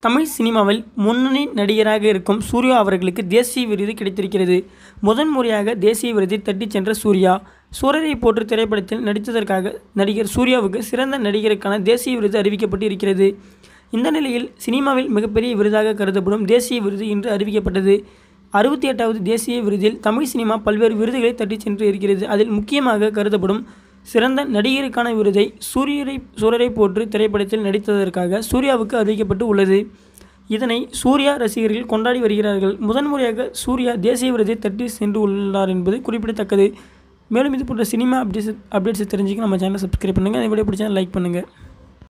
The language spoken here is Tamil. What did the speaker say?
தமிழ் சினிமாவில் முன்னணி நடிகராக இருக்கும் சூர்யா அவர்களுக்கு தேசிய விருது கிடைத்திருக்கிறது முதன் முறையாக தேசிய விருதை தட்டிச் சென்ற சூர்யா சூரரை போற்று திரைப்படத்தில் நடித்ததற்காக நடிகர் சூர்யாவுக்கு சிறந்த நடிகருக்கான தேசிய விருது அறிவிக்கப்பட்டு இருக்கிறது இந்த நிலையில் சினிமாவில் மிகப்பெரிய விருதாக கருதப்படும் தேசிய விருது இன்று அறிவிக்கப்பட்டது அறுபத்தி எட்டாவது தேசிய விருதில் தமிழ் சினிமா பல்வேறு விருதுகளை தட்டிச் சென்று இருக்கிறது அதில் முக்கியமாக கருதப்படும் சிறந்த நடிகருக்கான விருதை சூரியரை சூரரை போற்று திரைப்படத்தில் நடித்ததற்காக சூர்யாவுக்கு அறிவிக்கப்பட்டு உள்ளது இதனை சூர்யா ரசிகர்கள் கொண்டாடி வருகிறார்கள் முதன்முறையாக சூர்யா தேசிய விருதை தட்டி சென்று உள்ளார் என்பது குறிப்பிடத்தக்கது மேலும் இது போன்ற சினிமா அப்டேட்ஸ் அப்டேட்ஸ் தெரிஞ்சுக்க நம்ம சேனலை சப்ஸ்கிரைப் பண்ணுங்கள் அதை விட பிடிச்சா லைக் பண்ணுங்கள்